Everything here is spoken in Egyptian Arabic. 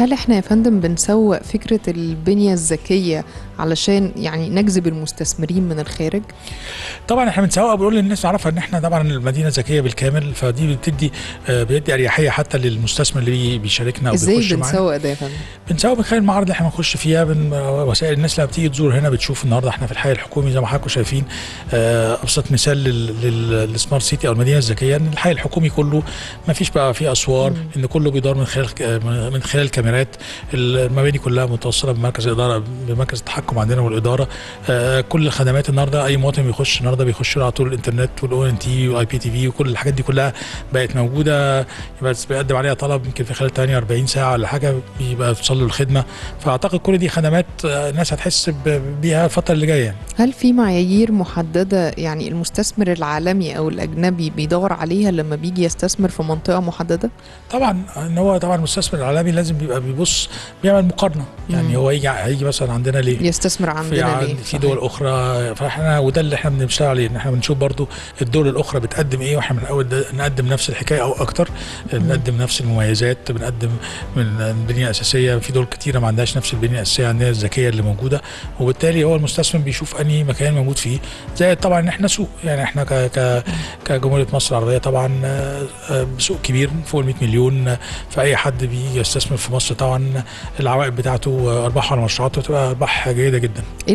هل احنا يا فندم بنسوق فكرة البنية الذكية علشان يعني نجذب المستثمرين من الخارج؟ طبعا احنا بنسوق بنقول للناس تعرفها ان احنا طبعا المدينه ذكيه بالكامل فدي بتدي آه، بيدي اريحيه حتى للمستثمر اللي بي- بيشاركنا او ازاي بيخش معانا بنسوق ده يا فندم؟ بنسوق من خلال المعارض اللي احنا بنخش فيها بن... وسائل الناس لما بتيجي تزور هنا بتشوف النهارده احنا في الحي الحكومي زي ما حضراتكم شايفين آه، ابسط مثال لل... لل... للسمارت سيتي او المدينه الذكيه ان الحي الحكومي كله ما فيش بقى فيه اسوار مم. ان كله بيدار من خلال آه، من خلال كاميرات المباني كلها متوصله بمركز الاداره بمركز التحكم عندنا والاداره آه، كل الخدمات النهارده اي مواطن بيخش النهارده بيخش له على طول الانترنت والاو ان تي واي بي تي في وكل الحاجات دي كلها بقت موجوده بس بيقدم عليها طلب يمكن في خلال 48 ساعه ولا حاجه بيبقى توصل له الخدمه فاعتقد كل دي خدمات آه، الناس هتحس ب- بيها الفتره اللي جايه يعني. هل في معايير محددة يعني المستثمر العالمي أو الأجنبي بيدور عليها لما بيجي يستثمر في منطقة محددة؟ طبعا ان هو طبعا المستثمر العالمي لازم بيبقى بيبص بيعمل مقارنه يعني مم. هو يجي هيجي مثلا عندنا ليه يستثمر في عندنا عن- ليه؟ في صحيح. دول اخرى فاحنا وده اللي احنا بنشتغل عليه ان احنا بنشوف برضو الدول الاخرى بتقدم ايه واحنا بنحاول ده- نقدم نفس الحكايه او اكتر بنقدم نفس المميزات بنقدم من البنيه الاساسيه في دول كتيره ما عندهاش نفس البنيه الاساسيه عندنا الذكيه اللي موجوده وبالتالي هو المستثمر بيشوف انهي مكان موجود فيه زائد طبعا ان احنا سوق يعني احنا ك ك كجمهوريه مصر العربيه طبعا آه، آه، سوق كبير فوق ال 100 مليون آه، فاي حد بيجي يستثمر في مصر طبعا العوائد بتاعته آه، ارباحه على مشروعاته بتبقى ارباح جيده جدا